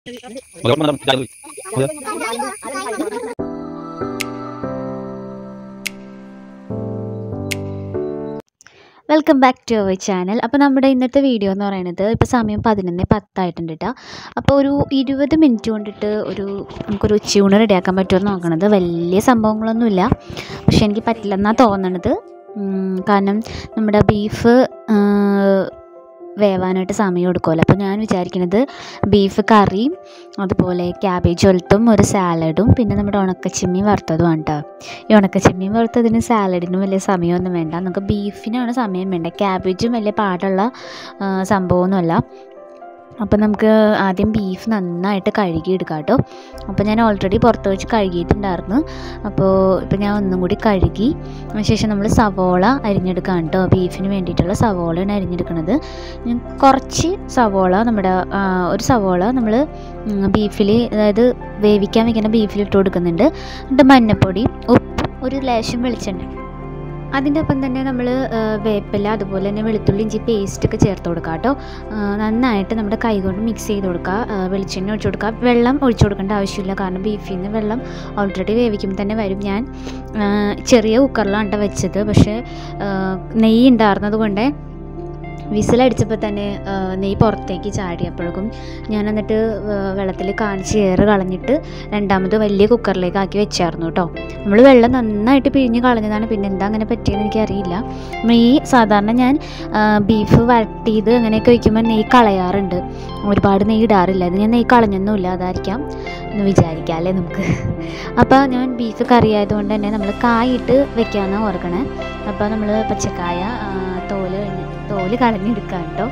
welcome back to our channel അപ്പോൾ നമ്മുടെ ഇന്നത്തെ വീഡിയോ എന്ന് പറയുന്നത് ഇപ്പോൾ സമയം പതിനൊന്ന് പത്തായിട്ടുണ്ട് കേട്ടോ അപ്പോൾ ഒരു ഇരുപത് മിനിറ്റ് കൊണ്ടിട്ട് ഒരു നമുക്കൊരു ഉച്ചയൂണ് റെഡിയാക്കാൻ പറ്റുമെന്ന് നോക്കണത് വലിയ സംഭവങ്ങളൊന്നുമില്ല പക്ഷെ എനിക്ക് പറ്റില്ലെന്നാണ് തോന്നണത് ഉം, കാരണം നമ്മുടെ ബീഫ് വേവാനായിട്ട് സമയം എടുക്കുമല്ലോ അപ്പോൾ ഞാൻ വിചാരിക്കുന്നത് ബീഫ് കറിയും അതുപോലെ ക്യാബേജ് ഒലത്തും ഒരു സാലഡും പിന്നെ നമ്മുടെ ഉണക്കച്ചിമ്മി വറുത്തതുമാണ് കേട്ടോ ഈ ഉണക്കച്ചിമ്മി വറുത്തതിന് സാലഡിനും വലിയ സമയമൊന്നും വേണ്ട നമുക്ക് ബീഫിനാണ് സമയം വേണ്ട ക്യാബേജും വലിയ പാടുള്ള ആ, സംഭവമൊന്നുമല്ല അപ്പോൾ നമുക്ക് ആദ്യം ബീഫ് നന്നായിട്ട് കഴുകിയെടുക്കാം കേട്ടോ അപ്പോൾ ഞാൻ ഓൾറെഡി പുറത്ത് വെച്ച് കഴുകിയിട്ടുണ്ടായിരുന്നു അപ്പോൾ ഇപ്പോൾ ഞാൻ ഒന്നും കൂടി കഴുകി അതിനുശേഷം നമ്മൾ സവോള അരിഞ്ഞെടുക്കാം കേട്ടോ ബീഫിന് വേണ്ടിയിട്ടുള്ള സവോളയാണ് അരിഞ്ഞെടുക്കുന്നത് ഞാൻ കുറച്ച് സവോള നമ്മുടെ ആ, ഒരു സവോള നമ്മൾ ബീഫിൽ അതായത് വേവിക്കാൻ വെക്കുന്ന ബീഫിൽ ഇട്ട് കൊടുക്കുന്നുണ്ട് എന്നിട്ട് മഞ്ഞൾപ്പൊടി ഉപ്പും ഒരു ലേശം വെളിച്ചെണ്ണ അതിൻ്റെ ഒപ്പം തന്നെ നമ്മൾ വേപ്പില അതുപോലെ തന്നെ വെളുത്തുള്ളി ഇഞ്ചി പേസ്റ്റ് ഒക്കെ ചേർത്ത് കൊടുക്കുക കേട്ടോ നന്നായിട്ട് നമ്മുടെ കൈ കൊണ്ട് മിക്സ് ചെയ്ത് കൊടുക്കുക ആ, വെളിച്ചെണ്ണ ഒഴിച്ചു കൊടുക്കുക വെള്ളം ഒഴിച്ചു കൊടുക്കേണ്ട ആവശ്യമില്ല കാരണം ബീഫിൽ നിന്ന് വെള്ളം ഓൾറെഡി വേവിക്കുമ്പോൾ തന്നെ വരും ഞാൻ ആ, ചെറിയ കുക്കറിലാണ് കേട്ടോ വെച്ചത് പക്ഷേ ആ, നെയ്യ് ഉണ്ടായിരുന്നത് കൊണ്ട് വിസിലടിച്ചപ്പോൾ തന്നെ ആ, നെയ്യ് പുറത്തേക്ക് ചാടിയപ്പോഴേക്കും ഞാൻ എന്നിട്ട് വെള്ളത്തിൽ കാണിച്ച് ഏറ് കളഞ്ഞിട്ട് രണ്ടാമത് വലിയ കുക്കറിലേക്ക് ആക്കി വെച്ചായിരുന്നു കേട്ടോ നമ്മൾ വെള്ളം നന്നായിട്ട് പിഴിഞ്ഞ് കളഞ്ഞതാണ് പിന്നെ എന്താ അങ്ങനെ പറ്റിയെന്ന് എനിക്കറിയില്ല നെയ്യ് സാധാരണ ഞാൻ ആ, ബീഫ് വരട്ടിയത് അങ്ങനെയൊക്കെ വയ്ക്കുമ്പോൾ നെയ്യ് കളയാറുണ്ട് ഒരുപാട് നെയ്യ് ഇടാറില്ല ഇത് ഞാൻ നെയ്യ് കളഞ്ഞൊന്നുമില്ല അതായിരിക്കാം എന്ന് വിചാരിക്കാം അല്ലേ നമുക്ക് അപ്പോൾ ഞാൻ ബീഫ് കറി ആയതുകൊണ്ട് തന്നെ നമ്മൾ കായിട്ട് വെക്കാമെന്നാണ് ഓർക്കണേ അപ്പോൾ നമ്മൾ പച്ചക്കായ ആ, തോല് കഴിഞ്ഞ് തോല് കളഞ്ഞെടുക്കാം കേട്ടോ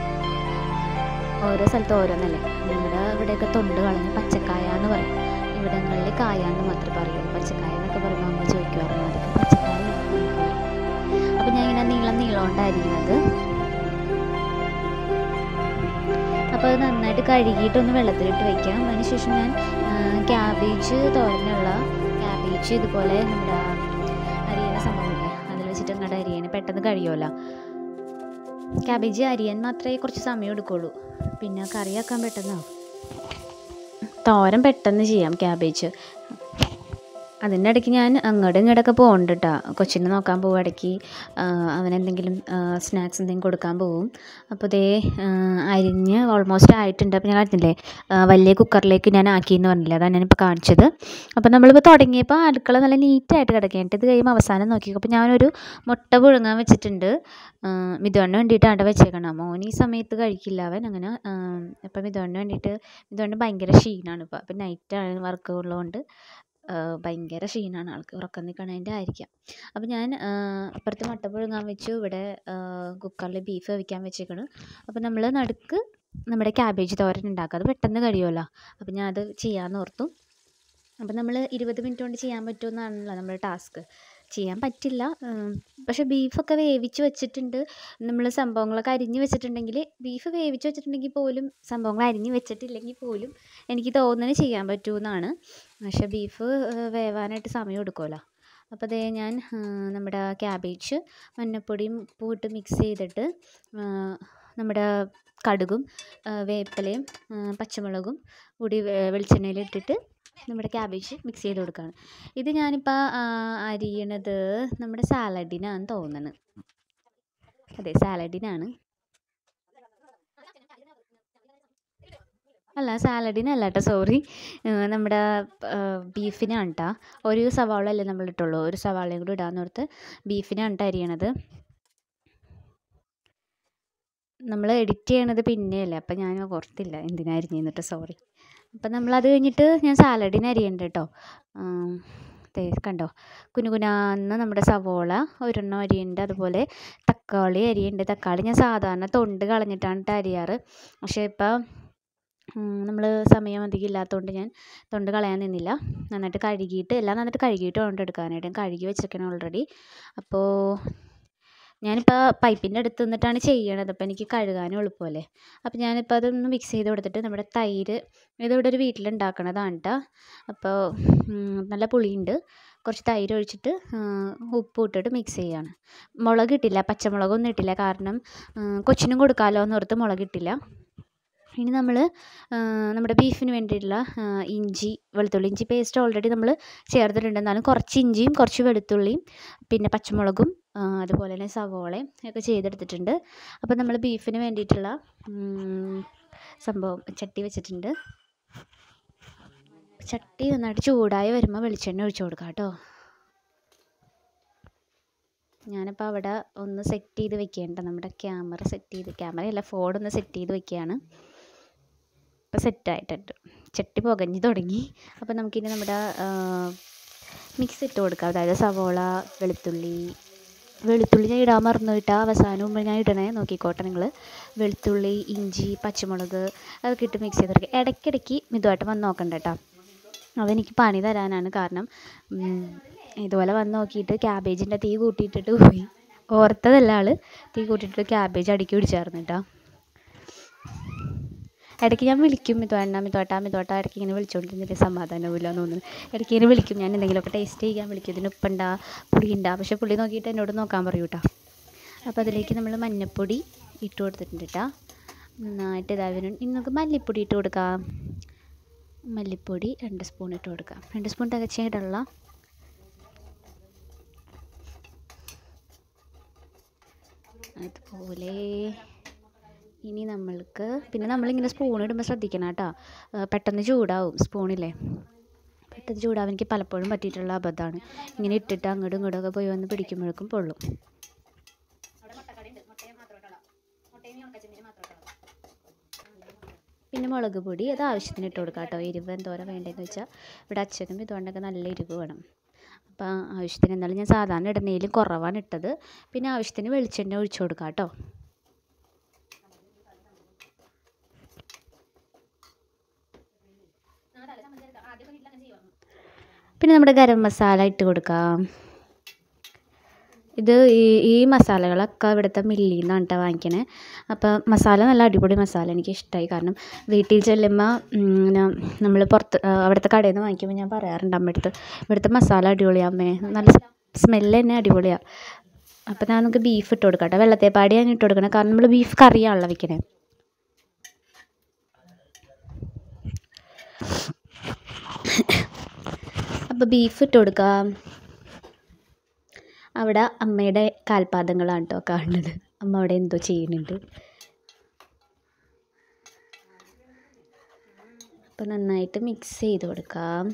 ഓരോ സ്ഥലത്ത് ഓരോന്നല്ലേ നമ്മുടെ ഇവിടെയൊക്കെ തൊണ്ട് കളഞ്ഞ് പച്ചക്കായ എന്ന് പറയും ഇവിടങ്ങളിൽ കായ എന്ന് മാത്രമേ പറയുള്ളൂ പച്ചക്കായ എന്നൊക്കെ പറയുമ്പോൾ അമ്മ ചോദിക്കുമായിരുന്നു അതൊക്കെ പച്ചക്കായ അപ്പം ഞാൻ ഇങ്ങനെ നീളം നീളം കൊണ്ടായിരിക്കുന്നത് അപ്പോൾ അത് നന്നായിട്ട് കഴുകിയിട്ടൊന്ന് വെള്ളത്തിലിട്ട് വെക്കാം അതിനുശേഷം ഞാൻ ക്യാബേജ് തോരനുള്ള ക്യാബേജ് ഇതുപോലെ നമ്മുടെ അരിയണ സംഭവമില്ലേ അതിൽ വെച്ചിട്ട് അങ്ങോട്ട് അരിയണ പെട്ടെന്ന് കഴിയുമല്ലോ ക്യാബേജ് അരിയാൻ മാത്രമേ കുറച്ച് സമയം എടുക്കുള്ളൂ പിന്നെ കറിയാക്കാൻ പെട്ടെന്നാവും തോരൻ പെട്ടെന്ന് ചെയ്യാം ക്യാബേജ് അതിൻ്റെ ഇടയ്ക്ക് ഞാൻ അങ്ങോട്ടും ഇങ്ങോട്ടൊക്കെ പോകുന്നുണ്ട് കേട്ടോ കൊച്ചിനെ നോക്കാൻ പോകും ഇടയ്ക്ക് അവനെന്തെങ്കിലും സ്നാക്സ് എന്തെങ്കിലും കൊടുക്കാൻ പോകും അപ്പോൾ ദേ ആ, അരിഞ്ഞ് ഓൾമോസ്റ്റ് ആയിട്ടുണ്ട് അപ്പോൾ ഞാൻ പറഞ്ഞില്ലേ ആ, വലിയ കുക്കറിലേക്ക് ഞാൻ ആക്കിയെന്ന് പറഞ്ഞില്ലേ അതാണ് ഞാനിപ്പോൾ കാണിച്ചത് അപ്പോൾ നമ്മളിപ്പോൾ തുടങ്ങിയപ്പോൾ അടുക്കള നല്ല നീറ്റായിട്ട് കിടക്കുകയാണ് ഇത് കഴിയുമ്പോൾ അവസാനം നോക്കി അപ്പോൾ ഞാനൊരു മുട്ട പുഴുങ്ങാൻ വെച്ചിട്ടുണ്ട് മിതുവണ്ണ വേണ്ടിയിട്ടാണ് വെച്ചേക്കണം മോൻ ഈ സമയത്ത് കഴിക്കില്ല അവൻ അങ്ങനെ അപ്പം മിതുവണ്ണ വേണ്ടിയിട്ട് മിതുവണ്ണ ഭയങ്കര ക്ഷീണമാണ് ഇപ്പോൾ അപ്പം നൈറ്റാണ് വർക്ക് ഉള്ളതുകൊണ്ട് ആ, ഭയങ്കര ക്ഷീണമാണ് ആൾക്ക് ഉറക്കം നിൽക്കണതിൻ്റെ ആയിരിക്കാം അപ്പോൾ ഞാൻ ആ, അപ്പുറത്ത് മുട്ട പുഴുങ്ങാൻ വെച്ചു ഇവിടെ കുക്കറിൽ ബീഫ് വേവിക്കാൻ വെച്ചേക്കണം അപ്പോൾ നമ്മൾ നടുക്ക് നമ്മുടെ ക്യാബേജ് തോരൻ ഉണ്ടാക്കുക അത് പെട്ടെന്ന് കഴിയുമല്ലോ അപ്പോൾ ഞാൻ അത് ചെയ്യാമെന്ന് ഓർത്തു അപ്പം നമ്മൾ ഇരുപത് മിനിറ്റ് കൊണ്ട് ചെയ്യാൻ പറ്റുമെന്നാണല്ലോ നമ്മുടെ ടാസ്ക് ചെയ്യാൻ പറ്റില്ല ഉം, പക്ഷേ ബീഫൊക്കെ വേവിച്ച് വെച്ചിട്ടുണ്ട് നമ്മൾ സംഭവങ്ങളൊക്കെ അരിഞ്ഞ് വെച്ചിട്ടുണ്ടെങ്കിൽ ബീഫ് വേവിച്ച് വെച്ചിട്ടുണ്ടെങ്കിൽ പോലും സംഭവങ്ങൾ അരിഞ്ഞ് വെച്ചിട്ടില്ലെങ്കിൽ പോലും എനിക്ക് തോന്നുന്നത് ചെയ്യാൻ പറ്റുമെന്നാണ് പക്ഷേ ബീഫ് ഏഹ്, വേവാനായിട്ട് സമയം എടുക്കുമല്ലോ അപ്പോൾ അതേ ഞാൻ ആ, നമ്മുടെ ക്യാബേജ് മഞ്ഞൾപ്പൊടിയും ഉപ്പും ഇട്ട് മിക്സ് ചെയ്തിട്ട് ആ, നമ്മുടെ കടുകും ആ, വേപ്പിലയും ആ, പച്ചമുളകും കൂടി വെ- വെളിച്ചെണ്ണയിൽ ഇട്ടിട്ട് നമ്മുടെ ക്യാബേജ് മിക്സ് ചെയ്ത് കൊടുക്കുകയാണ് ഇത് ഞാനിപ്പോൾ അരിയണത് നമ്മുടെ സാലഡിനാണ് തോന്നുന്നത് അതെ സാലഡിനാണ് അല്ല സാലഡിനല്ല കേട്ടോ സോറി നമ്മുടെ ബീഫിനാണ് കേട്ടോ ഒരു സവാള അല്ലേ നമ്മൾ ഇട്ടുള്ളൂ ഒരു സവാളയും കൂടി ഇടാന്ന് ഓർത്ത് ബീഫിനാണ് കേട്ടോ അരിയണത് നമ്മൾ എഡിറ്റ് ചെയ്യണത് പിന്നെയല്ലേ അപ്പം ഞാൻ ഓർത്തില്ല എന്തിനാ അരിഞ്ഞിട്ട് സോറി അപ്പം നമ്മളത് കഴിഞ്ഞിട്ട് ഞാൻ സാലഡിന് അരിയുന്നുണ്ട് കേട്ടോ ദേ കണ്ടോ കുനുകുനാന്ന് നമ്മുടെ സവോള ഒരെണ്ണം അരിയുണ്ട് അതുപോലെ തക്കാളി അരിയുണ്ട് തക്കാളി ഞാൻ സാധാരണ തൊണ്ട് കളഞ്ഞിട്ടാണ് ട്ടോ അരിയാറ് പക്ഷേ ഇപ്പം നമ്മൾ സമയം അധികം ഇല്ലാത്തതുകൊണ്ട് ഞാൻ തൊണ്ട് കളയാൻ നിന്നില്ല നന്നായിട്ട് കഴുകിയിട്ട് എല്ലാം നന്നായിട്ട് കഴുകിയിട്ട് വേണം എടുക്കാനായിട്ട് ഞാൻ കഴുകി വെച്ചേക്കണം ഓൾറെഡി അപ്പോൾ ഞാനിപ്പോൾ പൈപ്പിൻ്റെ അടുത്ത് നിന്നിട്ടാണ് ചെയ്യണത് അപ്പോൾ എനിക്ക് കഴുകാനും എളുപ്പമല്ലേ അപ്പോൾ ഞാനിപ്പോൾ അതൊന്ന് മിക്സ് ചെയ്ത് കൊടുത്തിട്ട് നമ്മുടെ തൈര് ഇതിവിടെ ഒരു വീട്ടിലുണ്ടാക്കണതാണ് കേട്ടോ അപ്പോൾ ഉം, നല്ല പുളിയുണ്ട് കുറച്ച് തൈര് ഒഴിച്ചിട്ട് ഉപ്പ് ഇട്ടിട്ട് മിക്സ് ചെയ്യാണ് മുളക് ഇട്ടില്ല പച്ചമുളകൊന്നും ഇട്ടില്ല കാരണം ഉം, കൊച്ചിനും കൊടുക്കാമല്ലോ എന്ന് ഓർത്ത് മുളക് ഇട്ടില്ല ഇനി നമ്മൾ നമ്മുടെ ബീഫിന് വേണ്ടിയിട്ടുള്ള ആ, ഇഞ്ചി വെളുത്തുള്ളി ഇഞ്ചി പേസ്റ്റ് ഓൾറെഡി നമ്മൾ ചേർത്തിട്ടുണ്ട് എന്നാലും കുറച്ച് ഇഞ്ചിയും കുറച്ച് വെളുത്തുള്ളിയും പിന്നെ പച്ചമുളകും ആ, അതുപോലെ തന്നെ സവോളയും ഒക്കെ ചെയ്തെടുത്തിട്ടുണ്ട് അപ്പോൾ നമ്മൾ ബീഫിന് വേണ്ടിയിട്ടുള്ള ഉം, സംഭവം ചട്ടി വെച്ചിട്ടുണ്ട് ചട്ടി നന്നായിട്ട് ചൂടായി വരുമ്പോൾ വെളിച്ചെണ്ണ ഒഴിച്ചു കൊടുക്കാം കേട്ടോ ഞാനിപ്പോൾ അവിടെ ഒന്ന് സെറ്റ് ചെയ്ത് വെക്കേണ്ട നമ്മുടെ ക്യാമറ സെറ്റ് ചെയ്ത് ക്യാമറയല്ല ഫോൺ ഒന്ന് സെറ്റ് ചെയ്ത് വെക്കുകയാണ് ഇപ്പോൾ സെറ്റായിട്ടുണ്ട് ചട്ടി പുകഞ്ഞ് തുടങ്ങി അപ്പോൾ നമുക്കിനി നമ്മുടെ മിക്സ് ഇട്ട് കൊടുക്കാം അതായത് സവോള വെളുത്തുള്ളി വെളുത്തുള്ളി ഞാൻ ഇടാൻ മറന്നു ഇട്ടാൽ അവസാനം മുമ്പ് ഞാൻ ഇടണേ നോക്കിക്കോട്ടെ നിങ്ങൾ വെളുത്തുള്ളി ഇഞ്ചി പച്ചമുളക് അതൊക്കെ ഇട്ട് മിക്സ് ചെയ്ത് കൊടുക്കുക ഇടയ്ക്കിടയ്ക്ക് മിതമായിട്ട് വന്ന് നോക്കണ്ട കേട്ടോ അതെനിക്ക് പണി തരാനാണ് കാരണം ഉം, ഇതുപോലെ വന്ന് നോക്കിയിട്ട് ക്യാബേജിൻ്റെ തീ കൂട്ടിയിട്ടിട്ട് പോയി ഓർത്തതല്ല ആൾ തീ കൂട്ടിയിട്ട് ക്യാബേജ് അടുക്കി പിടിച്ചായിരുന്നു കേട്ടോ ഇടയ്ക്ക് ഞാൻ വിളിക്കും മിതുവേണ്ണ മിതുവേട്ടാ മിതുവേട്ടാ ഇടയ്ക്ക് ഇങ്ങനെ വിളിച്ചുകൊണ്ടിരുന്നിട്ട് സമാധാനമില്ല എന്ന് തോന്നുന്നു ഇടയ്ക്ക് ഇങ്ങനെ വിളിക്കും ഞാൻ എന്തെങ്കിലുമൊക്കെ ടേസ്റ്റ് ചെയ്യാൻ വിളിക്കും ഇതിന് ഉപ്പുണ്ടാ പുളിയുണ്ടാ പക്ഷേ പുളി നോക്കിയിട്ട് എന്നോട് നോക്കാൻ പറയൂ കേട്ടോ അപ്പോൾ അതിലേക്ക് നമ്മൾ മഞ്ഞൾപ്പൊടി ഇട്ട് കൊടുത്തിട്ടുണ്ട് കേട്ടോ നന്നായിട്ട് ഇതാവിന് ഇനി നമുക്ക് മല്ലിപ്പൊടി ഇട്ട് കൊടുക്കാം മല്ലിപ്പൊടി രണ്ട് സ്പൂൺ ഇട്ട് കൊടുക്കാം രണ്ട് സ്പൂൺ തികച്ചായിട്ടുള്ള അതുപോലെ ഇനി നമ്മൾക്ക് പിന്നെ നമ്മളിങ്ങനെ സ്പൂൺ ഇടുമ്പോൾ ശ്രദ്ധിക്കണം കേട്ടോ ആ, പെട്ടെന്ന് ചൂടാവും സ്പൂണില്ലേ പെട്ടെന്ന് ചൂടാവും എനിക്ക് പലപ്പോഴും പറ്റിയിട്ടുള്ള അബദ്ധമാണ് ഇങ്ങനെ ഇട്ടിട്ട് അങ്ങോട്ടും ഇങ്ങോട്ടും ഒക്കെ പോയി വന്ന് പിടിക്കുമ്പോഴേക്കും പൊള്ളും പിന്നെ മുളക് പൊടി അത് ആവശ്യത്തിന് ഇട്ട് കൊടുക്കാം കേട്ടോ എരിവ് എന്തോരം വേണ്ടതെന്ന് വെച്ചാൽ ഇവിടെ അച്ഛനും ഇതുകൊണ്ടൊക്കെ നല്ല എരിവ് വേണം അപ്പോൾ ആവശ്യത്തിന് എന്നാലും ഞാൻ സാധാരണ ഇടുന്നതിലും കുറവാണ് ഇട്ടത് പിന്നെ ആവശ്യത്തിന് വെളിച്ചെണ്ണ ഒഴിച്ചു കൊടുക്കാം കേട്ടോ പിന്നെ നമ്മുടെ ഗരം മസാല ഇട്ട് കൊടുക്കാം ഇത് ഈ ഈ മസാലകളൊക്കെ ഇവിടുത്തെ മില്ലിൽ നിന്നാണ് കേട്ടോ വാങ്ങിക്കണേ അപ്പോൾ മസാല നല്ല അടിപൊളി മസാല എനിക്ക് ഇഷ്ടമായി കാരണം വീട്ടിൽ ചെല്ലുമ്പോൾ നമ്മൾ പുറത്ത് ആ, അവിടുത്തെ കടയിൽ നിന്ന് വാങ്ങിക്കുമ്പോൾ ഞാൻ പറയാറുണ്ട് അമ്മയടുത്ത് ഇവിടുത്തെ മസാല അടിപൊളിയാണ് അമ്മേ നല്ല സ്മെല്ല് തന്നെ അടിപൊളിയാണ് അപ്പോൾ ഞാൻ നമുക്ക് ബീഫ് ഇട്ട് കൊടുക്കാം കേട്ടോ വെള്ളത്തേപ്പാടി ഞാൻ ഇട്ട് കൊടുക്കണം കാരണം നമ്മൾ ബീഫ് കറിയാണല്ലോ വെക്കണേ അപ്പോൾ ബീഫ് ഇട്ട് കൊടുക്കാം അവിടെ അമ്മയുടെ കാൽപാദങ്ങളാണ് കേട്ടോ കാണുന്നത് അമ്മ അവിടെ എന്തോ ചെയ്യുന്നുണ്ട് അപ്പോൾ നന്നായിട്ട് മിക്സ് ചെയ്ത് കൊടുക്കാം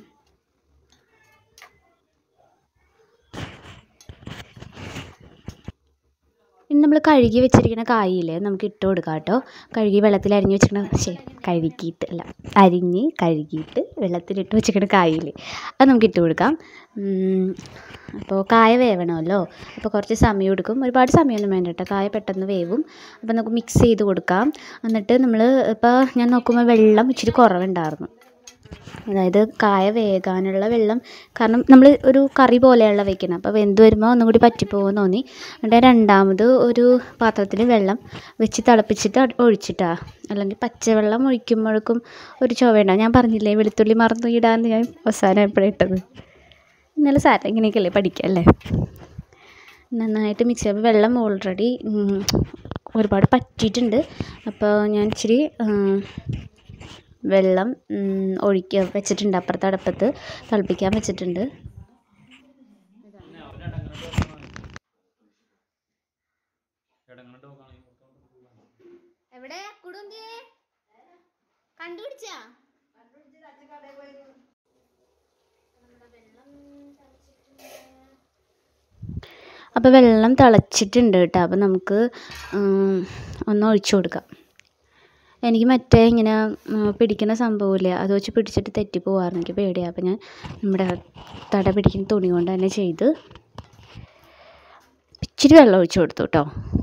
ഇനി നമ്മൾ കഴുകി വെച്ചിരിക്കുന്ന കായില്ലേ നമുക്ക് ഇട്ട് കൊടുക്കാം കേട്ടോ കഴുകി വെള്ളത്തിൽ അരിഞ്ഞ് വെച്ചിരിക്കുന്ന ശേ കഴുകിയിട്ട് അല്ല അരിഞ്ഞ് കഴുകിയിട്ട് വെള്ളത്തിലിട്ട് വെച്ചിരിക്കുന്ന കായില്ലേ അത് നമുക്ക് ഇട്ട് കൊടുക്കാം ഉം, അപ്പോൾ കായ വേവണമല്ലോ അപ്പോൾ കുറച്ച് സമയം എടുക്കും ഒരുപാട് സമയമൊന്നും വേണ്ട കേട്ടോ കായ പെട്ടെന്ന് വേവും അപ്പോൾ നമുക്ക് മിക്സ് ചെയ്ത് കൊടുക്കാം എന്നിട്ട് നമ്മൾ ഇപ്പോൾ ഞാൻ നോക്കുമ്പോൾ വെള്ളം ഇച്ചിരി കുറവുണ്ടായിരുന്നു അതായത് കായ വേകാനുള്ള വെള്ളം കാരണം നമ്മൾ ഒരു കറി പോലെയുള്ള വെക്കണം അപ്പോൾ വെന്ത് വരുമ്പോൾ ഒന്നും കൂടി പറ്റിപ്പോകുമെന്ന് തോന്നി എന്നിട്ട് രണ്ടാമത് ഒരു പാത്രത്തിൽ വെള്ളം വെച്ച് തിളപ്പിച്ചിട്ട് അത് ഒഴിച്ചിട്ടാ അല്ലെങ്കിൽ പച്ചവെള്ളം ഒഴിക്കുമ്പോഴേക്കും ഒരു ചുവയുണ്ടാവും ഞാൻ പറഞ്ഞില്ലേ വെളുത്തുള്ളി മറന്നു ഇടാന്ന് ഞാൻ അവസാനം എപ്പോഴാണ് ഇട്ടത് ഇന്നലെ സാറ്റ ഇങ്ങനെയൊക്കെയല്ലേ പഠിക്കല്ലേ നന്നായിട്ട് മിക്സ് ചെയ്യുമ്പോൾ വെള്ളം ഓൾറെഡി ഒരുപാട് പറ്റിയിട്ടുണ്ട് അപ്പോൾ ഞാൻ ഇച്ചിരി ഉം, വെള്ളം ഉം, ഒഴിക്കുക വെച്ചിട്ടുണ്ട് അപ്പുറത്തെ അടുപ്പത്ത് തിളപ്പിക്കാൻ വെച്ചിട്ടുണ്ട് എവിടെ കുടുംബിയെ കണ്ടുപിടിച്ചാ അപ്പോൾ വെള്ളം തിളച്ചിട്ടുണ്ട് കേട്ടോ അപ്പോൾ നമുക്ക് ഉം, ഒന്ന് ഒഴിച്ചു കൊടുക്കാം എനിക്ക് മറ്റേ ഇങ്ങനെ ഉം, പിടിക്കുന്ന സംഭവമില്ലേ അത് വെച്ച് പിടിച്ചിട്ട് തെറ്റി പോകാറുണ്ട് എനിക്ക് പേടിയാണ് അപ്പോൾ ഞാൻ നമ്മുടെ തട പിടിക്കുന്ന തുണി കൊണ്ട് തന്നെ ചെയ്ത് ഇച്ചിരി വെള്ളം ഒഴിച്ചു കൊടുത്തു കേട്ടോ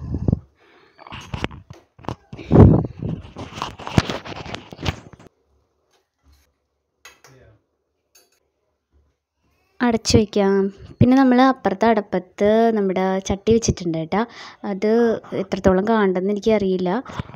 അടച്ച് വയ്ക്കാം പിന്നെ നമ്മൾ അപ്പുറത്തെ അടുപ്പത്ത് നമ്മുടെ ചട്ടി വെച്ചിട്ടുണ്ട് കേട്ടോ അത് എത്രത്തോളം കാണണ്ടെന്ന് എനിക്കറിയില്ല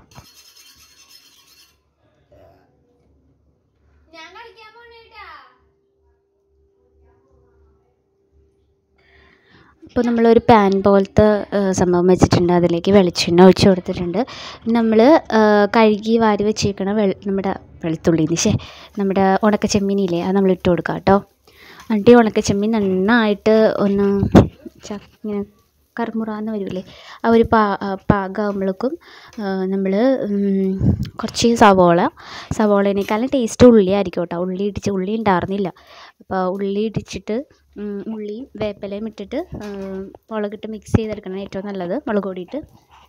ഞാൻ കളിക്കാൻ പോണേട്ടാ ഇപ്പോൾ നമ്മളൊരു പാൻ പോലത്തെ ആ, സംഭവം വെച്ചിട്ടുണ്ട് അതിലേക്ക് വെളിച്ചെണ്ണ ഒഴിച്ച് കൊടുത്തിട്ടുണ്ട് നമ്മൾ കഴുകി വാരി വെച്ചേക്കണ വെൾ നമ്മുടെ വെളുത്തുള്ളി ശേ നമ്മുടെ ഉണക്ക ചെമ്മീനില്ലേ അത് നമ്മൾ ഇട്ട് കൊടുക്കുക കേട്ടോ എന്നിട്ട് ഈ ഉണക്ക ചെമ്മീൻ നന്നായിട്ട് ഒന്ന് ച ഇങ്ങനെ കറുമുറാന്ന് വരില്ലേ ആ ഒരു പാ പാകമാകുമ്പോഴേക്കും നമ്മൾ കുറച്ച് സവോള സവോളേനേക്കാളും ടേസ്റ്റ് ഉള്ളി ആയിരിക്കും കേട്ടോ ഉള്ളി ഇടിച്ച് ഉള്ളി ഉണ്ടായിരുന്നില്ല അപ്പോൾ ഉള്ളി ഇടിച്ചിട്ട് ഉം, ഉള്ളിയും വേപ്പിലയും ഇട്ടിട്ട് ഉം, മുളകിട്ട് മിക്സ് ചെയ്തെടുക്കണം ഏറ്റവും നല്ലത് മുളക് പൊടിയിട്ട്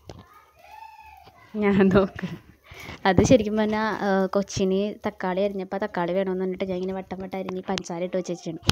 ഞാൻ നോക്ക് അത് ശരിക്കും പറഞ്ഞാൽ കൊച്ചിന് തക്കാളി അരിഞ്ഞപ്പോൾ തക്കാളി വേണമെന്ന് പറഞ്ഞിട്ട് ഞാൻ ഇങ്ങനെ വട്ടം വട്ടം അരിഞ്ഞ് പഞ്ചസാര ഇട്ട് വെച്ചിട്ടുണ്ട്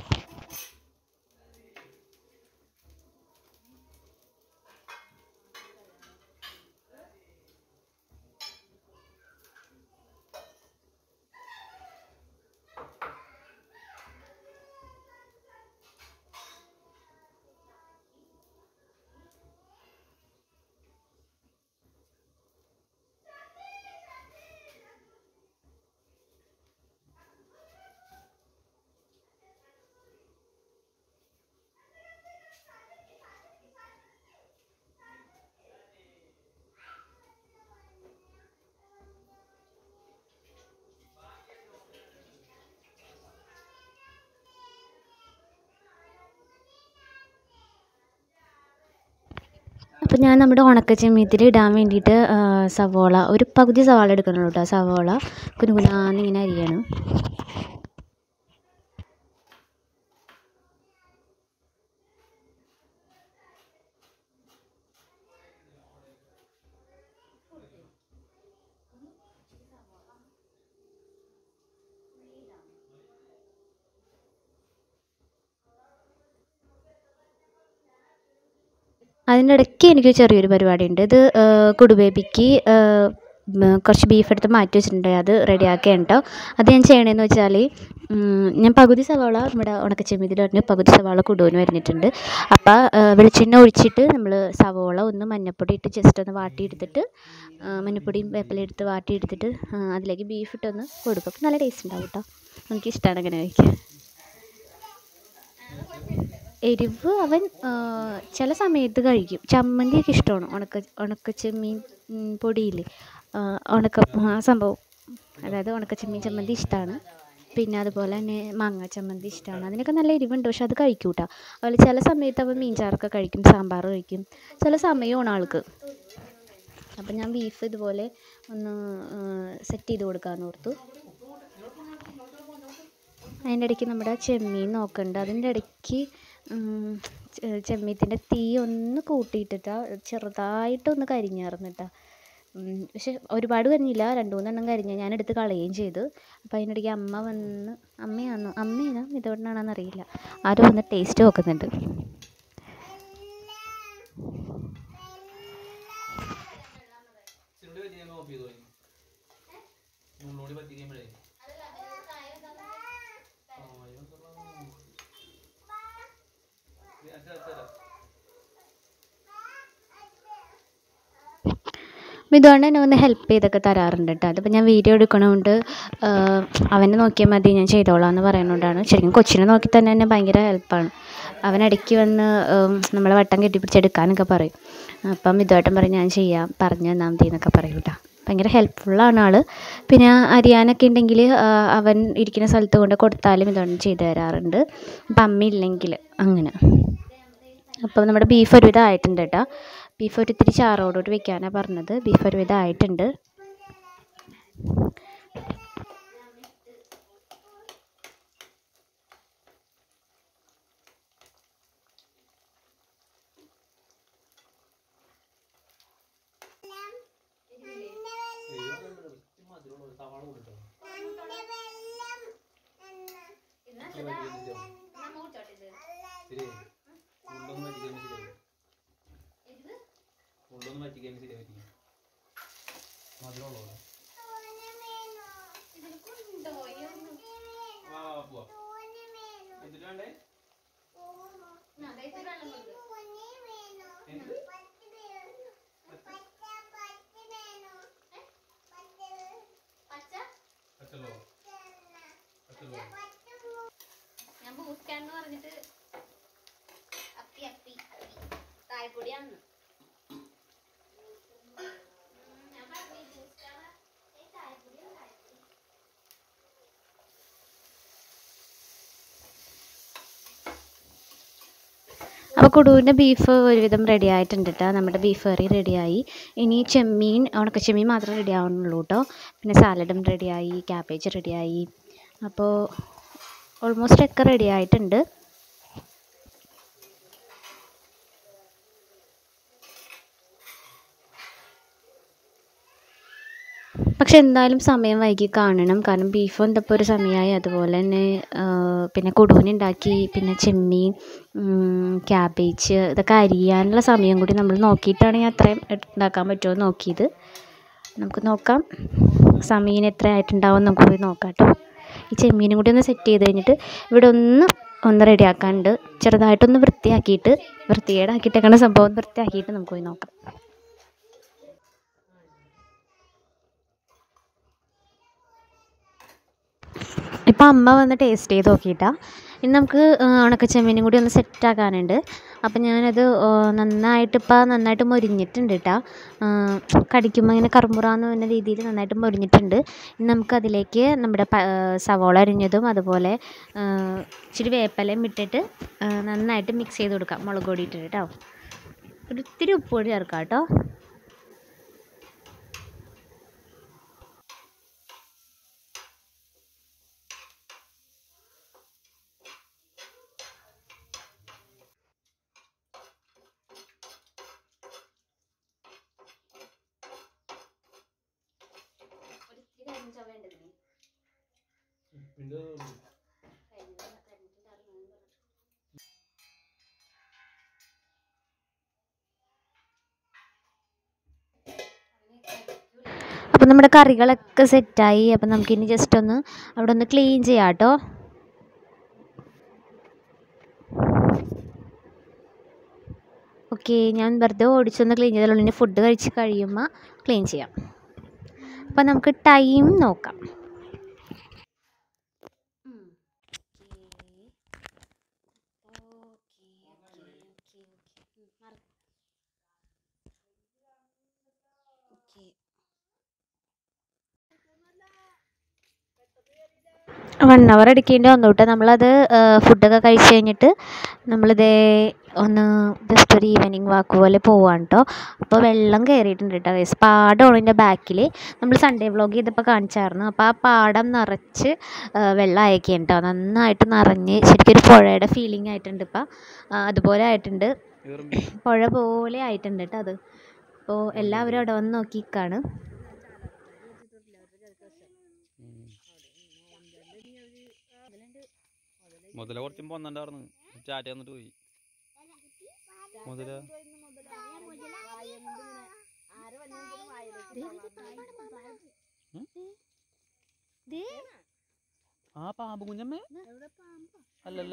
അപ്പോൾ ഞാൻ നമ്മുടെ ഉണക്ക ചെമ്മീത്തിൽ ഇടാൻ വേണ്ടിയിട്ട് ആ, സവോള ഒരു പകുതി സവാള എടുക്കണുള്ളൂ കേട്ടോ സവോള കുനുകുനാന്ന് ഇങ്ങനെ അരിയണം അതിൻ്റെ ഇടയ്ക്ക് എനിക്ക് ചെറിയൊരു പരിപാടിയുണ്ട് ഇത് ആ, കുടുബേബിക്ക് ആ, ഉം, കുറച്ച് ബീഫ് എടുത്ത് മാറ്റി വെച്ചിട്ടുണ്ട് അത് റെഡിയാക്കുകയാണ് കേട്ടോ അത് ഞാൻ ചെയ്യണതെന്ന് വെച്ചാൽ ഉം, ഞാൻ പകുതി സവാള നമ്മുടെ ഉണക്കച്ചെമ്മീതിൽ പറഞ്ഞ് പകുതി സവാള കുടുവിന് വരുന്നിട്ടുണ്ട് അപ്പോൾ വെളിച്ചെണ്ണ ഒഴിച്ചിട്ട് നമ്മൾ സവാള ഒന്ന് മഞ്ഞൾപ്പൊടി ഇട്ട് ജസ്റ്റ് ഒന്ന് വാട്ടിയെടുത്തിട്ട് ആ, മഞ്ഞൾപ്പൊടിയും വേപ്പില എടുത്ത് വാട്ടിയെടുത്തിട്ട് ആ, അതിലേക്ക് ബീഫ് ഇട്ടൊന്ന് കൊടുക്കും അപ്പോൾ നല്ല ടേസ്റ്റ് ഉണ്ടാവും കേട്ടോ എനിക്കിഷ്ടമാണ് അങ്ങനെ കഴിക്കാൻ എരിവ് അവൻ ആ, ചില സമയത്ത് കഴിക്കും ചമ്മന്തിയൊക്കെ ഇഷ്ടമാണ് ഉണക്ക ഉണക്ക ചെമ്മീൻ ഉം, പൊടിയില്ലേ ആ, ഉണക്ക ആ സംഭവം അതായത് ഉണക്ക ചെമ്മീൻ ചമ്മന്തി ഇഷ്ടമാണ് പിന്നെ അതുപോലെ തന്നെ മാങ്ങ ചമ്മന്തി ഇഷ്ടമാണ് അതിനൊക്കെ നല്ല എരിവുണ്ട് പക്ഷെ അത് കഴിക്കും കേട്ടോ അതുപോലെ ചില സമയത്ത് അവൻ മീൻചാറൊക്കെ കഴിക്കും സാമ്പാർ കഴിക്കും ചില സമയമാണ് ആൾക്ക് അപ്പം ഞാൻ ബീഫ് ഇതുപോലെ ഒന്ന് സെറ്റ് ചെയ്ത് കൊടുക്കാമെന്ന് ഓർത്തു അതിൻ്റെ ഇടയ്ക്ക് നമ്മുടെ ചെമ്മീൻ നോക്കണ്ട അതിൻ്റെ ഇടയ്ക്ക് ചെമ്മീത്തിൻ്റെ തീ ഒന്ന് കൂട്ടിയിട്ടിട്ടാ ചെറുതായിട്ടൊന്ന് കരിഞ്ഞായിരുന്നു കേട്ടോ പക്ഷെ ഒരുപാട് കരിഞ്ഞില്ല രണ്ട് മൂന്നെണ്ണം കരിഞ്ഞ് ഞാൻ എടുത്ത് കളയുകയും ചെയ്തു അപ്പോൾ അതിൻ്റെ ഇടയ്ക്ക് അമ്മ വന്ന് അമ്മയാണോ അമ്മയാണോ ഇതോടാണെന്ന് അറിയില്ല ആരും വന്ന് ടേസ്റ്റ് നോക്കുന്നുണ്ട് ചിലരുടെ പറ്റി ഞാൻ കോപ്പി ചെയ്തു പോയി മുള്ളോടി പറ്റി കഴിയുമ്പോഴേ ഇതുകൊണ്ട് എന്നെ ഒന്ന് ഹെൽപ്പ് ചെയ്തൊക്കെ തരാറുണ്ട് കേട്ടോ അതിപ്പോൾ ഞാൻ വീഡിയോ എടുക്കണതുകൊണ്ട് അവനെ നോക്കിയാൽ മതി ഞാൻ ചെയ്തോളാം എന്ന് പറയുന്നതുകൊണ്ടാണ് ശരിക്കും കൊച്ചിനെ നോക്കി തന്നെ എന്നെ ഭയങ്കര ഹെൽപ്പാണ് അവൻ ഇടയ്ക്ക് വന്ന് ഉം, നമ്മളെ വട്ടം കെട്ടിപ്പിടിച്ചെടുക്കാനൊക്കെ പറയും അപ്പം ഇതുമായിട്ടും പറയും ഞാൻ ചെയ്യാം പറഞ്ഞു തന്നാൽ മതി എന്നൊക്കെ പറയും കേട്ടോ ഭയങ്കര ഹെൽപ്ഫുള്ളാണ് ആൾ പിന്നെ അരിയാനൊക്കെ ഉണ്ടെങ്കിൽ അവൻ ഇരിക്കുന്ന സ്ഥലത്ത് കൊണ്ട് കൊടുത്താലും ഇതുകൊണ്ട് ചെയ്തു തരാറുണ്ട് അപ്പം അമ്മ ഇല്ലെങ്കിൽ അങ്ങനെ അപ്പോൾ നമ്മുടെ ബീഫ് ഒരുവിധം ആയിട്ടുണ്ട് കേട്ടോ ബീഫ് ഒരു ഇത്തിരി ചാറോടോട് വെക്കാനാണ് പറഞ്ഞത് ബീഫ് ഒരുവിധം ആയിട്ടുണ്ട് സവാള കൂടിട്ടോ ശരി മുള്ളൊന്നും പറ്റിക്കാൻ ശരിയാവും മുള്ളൊന്നും പറ്റിക്കാൻ ശരിയാവും മധുരമുള്ളൂ ആ പോവാ എന്തിട്ട് വേണ്ടേ എന്ത് പച്ചല്ലോ പച്ചല്ലോ ഞാൻ ബൂസ്റ്റാന്ന് പറഞ്ഞിട്ട് അപ്പി അപ്പി ചായപ്പൊടിയാണ് ഞാൻ പറഞ്ഞു ജ്യൂസ് ചായപ്പൊടി ചായപ്പൊടി അപ്പോൾ കുടുവിൻ്റെ ബീഫ് ഒരുവിധം റെഡി ആയിട്ടുണ്ട് കേട്ടോ നമ്മുടെ ബീഫ് കറി റെഡിയായി ഇനി ചെമ്മീൻ ഉണക്ക ചെമ്മീൻ മാത്രമേ റെഡി ആവുന്നുള്ളൂ കേട്ടോ പിന്നെ സാലഡും റെഡിയായി ക്യാബേജ് റെഡിയായി അപ്പോൾ ഓൾമോസ്റ്റ് ഒക്കെ റെഡി ആയിട്ടുണ്ട് പക്ഷെ എന്തായാലും സമയം വൈകി കാണണം കാരണം ബീഫ് വന്നപ്പോൾ ഒരു സമയമായി അതുപോലെ തന്നെ ആ, പിന്നെ കൊടുവനുണ്ടാക്കി പിന്നെ ചെമ്മീൻ ഉം, ക്യാബേജ് ഇതൊക്കെ അരിയാനുള്ള സമയം കൂടി നമ്മൾ നോക്കിയിട്ടാണ് ഞാൻ അത്രയും ഉണ്ടാക്കാൻ പറ്റുമോ എന്ന് നോക്കിയത് നമുക്ക് നോക്കാം സമയം എത്ര ആയിട്ടുണ്ടാവും നമുക്ക് പോയി നോക്കാം കേട്ടോ ഈ ചെമ്മീനും കൂടി ഒന്ന് സെറ്റ് ചെയ്ത് കഴിഞ്ഞിട്ട് ഇവിടെ ഒന്ന് ഒന്ന് റെഡിയാക്കാനുണ്ട് ചെറുതായിട്ടൊന്ന് വൃത്തിയാക്കിയിട്ട് വൃത്തികേടാക്കിയിട്ടേക്കണ സംഭവം വൃത്തിയാക്കിയിട്ട് നമുക്ക് പോയി നോക്കാം ഇപ്പം അമ്മ വന്ന് ടേസ്റ്റ് ചെയ്ത് നോക്കിയിട്ടാ ഇനി നമുക്ക് ഉണക്ക ചെമ്മീനും കൂടി ഒന്ന് സെറ്റ് ആക്കാനുണ്ട് അപ്പം ഞാനത് ആ, നന്നായിട്ട് ഇപ്പം നന്നായിട്ട് മൊരിഞ്ഞിട്ടുണ്ട് കേട്ടോ കടിക്കുമ്പോൾ ഇങ്ങനെ കറുമുറാന്ന് പറഞ്ഞ രീതിയിൽ നന്നായിട്ട് മൊരിഞ്ഞിട്ടുണ്ട് ഇനി നമുക്കതിലേക്ക് നമ്മുടെ പ- ആ, സവോള അരിഞ്ഞതും അതുപോലെ ആ, ഇച്ചിരി വേപ്പിലയും ഇട്ടിട്ട് ആ, നന്നായിട്ട് മിക്സ് ചെയ്ത് കൊടുക്കാം മുളക് പൊടി ഇട്ടിട്ട് കേട്ടോ ഒരു ഇത്തിരി ഉപ്പ് പൊടി ചേർക്കാം കേട്ടോ പിന്നെ അപ്പം നമ്മുടെ കറികളൊക്കെ സെറ്റായി അപ്പം നമുക്കിനി ജസ്റ്റ് ഒന്ന് അവിടെ ഒന്ന് ക്ലീൻ ചെയ്യാം കേട്ടോ ഓക്കെ ഞാൻ വെറുതെ ഓടിച്ചൊന്ന് ക്ലീൻ ചെയ്തോളൂ ഇനി ഫുഡ് കഴിച്ച് കഴിയുമ്പോൾ ക്ലീൻ ചെയ്യാം അപ്പം നമുക്ക് ടൈം നോക്കാം വൺ അവർ എടുക്കേണ്ടി വന്നു കേട്ടോ നമ്മളത് ഫുഡൊക്കെ കഴിച്ച് കഴിഞ്ഞിട്ട് നമ്മളിതേ ഒന്ന് ജസ്റ്റ് ഒരു ഈവനിങ് വാക്ക് പോലെ പോവാണ് കേട്ടോ അപ്പോൾ വെള്ളം കയറിയിട്ടുണ്ട് കേട്ടോ ഗൈസ് പാടമാണ് ഇതിൻ്റെ ബാക്കിൽ നമ്മൾ സൺഡേ വ്ളോഗ് ചെയ്തപ്പോൾ കാണിച്ചായിരുന്നു അപ്പോൾ ആ പാടം നിറച്ച് ആ, വെള്ളം അയക്കുകയാണ് കേട്ടോ നന്നായിട്ട് നിറഞ്ഞ് ശരിക്കും ഒരു പുഴയുടെ ഫീലിംഗ് ആയിട്ടുണ്ട് ഇപ്പം അതുപോലെ ആയിട്ടുണ്ട് പുഴ പോലെ ആയിട്ടുണ്ട് കേട്ടോ അത് അപ്പോൾ എല്ലാവരും അവിടെ വന്ന് നോക്കിക്കാണ് മുതല കുറച്ചും പോന്നുണ്ടായിരുന്നു ചാറ്റ വന്നിട്ട് പോയി മുതല ആ പാമ്പ് കുഞ്ഞമ്മേ അല്ലല്ല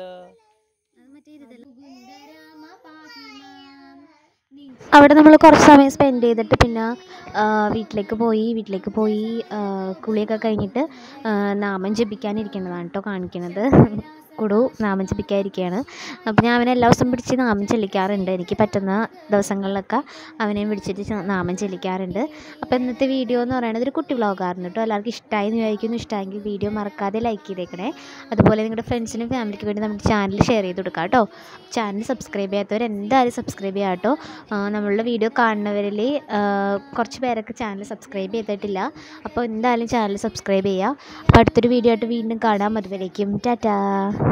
അവിടെ നമ്മൾ കുറച്ച് സമയം സ്പെൻഡ് ചെയ്തിട്ട് പിന്നെ ആ, വീട്ടിലേക്ക് പോയി വീട്ടിലേക്ക് പോയി ആ, കുളിയൊക്കെ കഴിഞ്ഞിട്ട് ആ, നാമം ജപിക്കാനിരിക്കുന്നതാണ് കേട്ടോ കാണിക്കുന്നത് കുടു നാമം ജപിക്കാതിരിക്കുകയാണ് അപ്പോൾ ഞാൻ അവനെ എല്ലാ ദിവസവും പിടിച്ച് നാമം ചെല്ലിക്കാറുണ്ട് എനിക്ക് പറ്റുന്ന ദിവസങ്ങളിലൊക്കെ അവനെ പിടിച്ചിട്ട് ച- നാമം ചെല്ലിക്കാറുണ്ട് അപ്പോൾ ഇന്നത്തെ വീഡിയോ എന്ന് പറയുന്നത് ഒരു കുട്ടി വ്ളോഗായിരുന്നു കേട്ടോ എല്ലാവർക്കും ഇഷ്ടമായി എന്ന് വിചാരിക്കുന്നു ഇഷ്ടമായെങ്കിൽ വീഡിയോ മറക്കാതെ ലൈക്ക് ചെയ്തേക്കണേ അതുപോലെ നിങ്ങളുടെ ഫ്രണ്ട്സിനും ഫാമിലിക്ക് വേണ്ടി നമ്മുടെ ചാനൽ ഷെയർ ചെയ്ത് കൊടുക്കാം കേട്ടോ ചാനൽ സബ്സ്ക്രൈബ് ചെയ്യാത്തവർ എന്തായാലും സബ്സ്ക്രൈബ് ചെയ്യാം കേട്ടോ ആ, നമ്മളുടെ വീഡിയോ കാണുന്നവരിൽ ആ, കുറച്ച് പേരൊക്കെ ചാനൽ സബ്സ്ക്രൈബ് ചെയ്തിട്ടില്ല അപ്പോൾ എന്തായാലും ചാനൽ സബ്സ്ക്രൈബ് ചെയ്യുക അപ്പോൾ അടുത്തൊരു വീഡിയോ ആയിട്ട് വീണ്ടും കാണാം അതുവരേക്കും ടാറ്റാ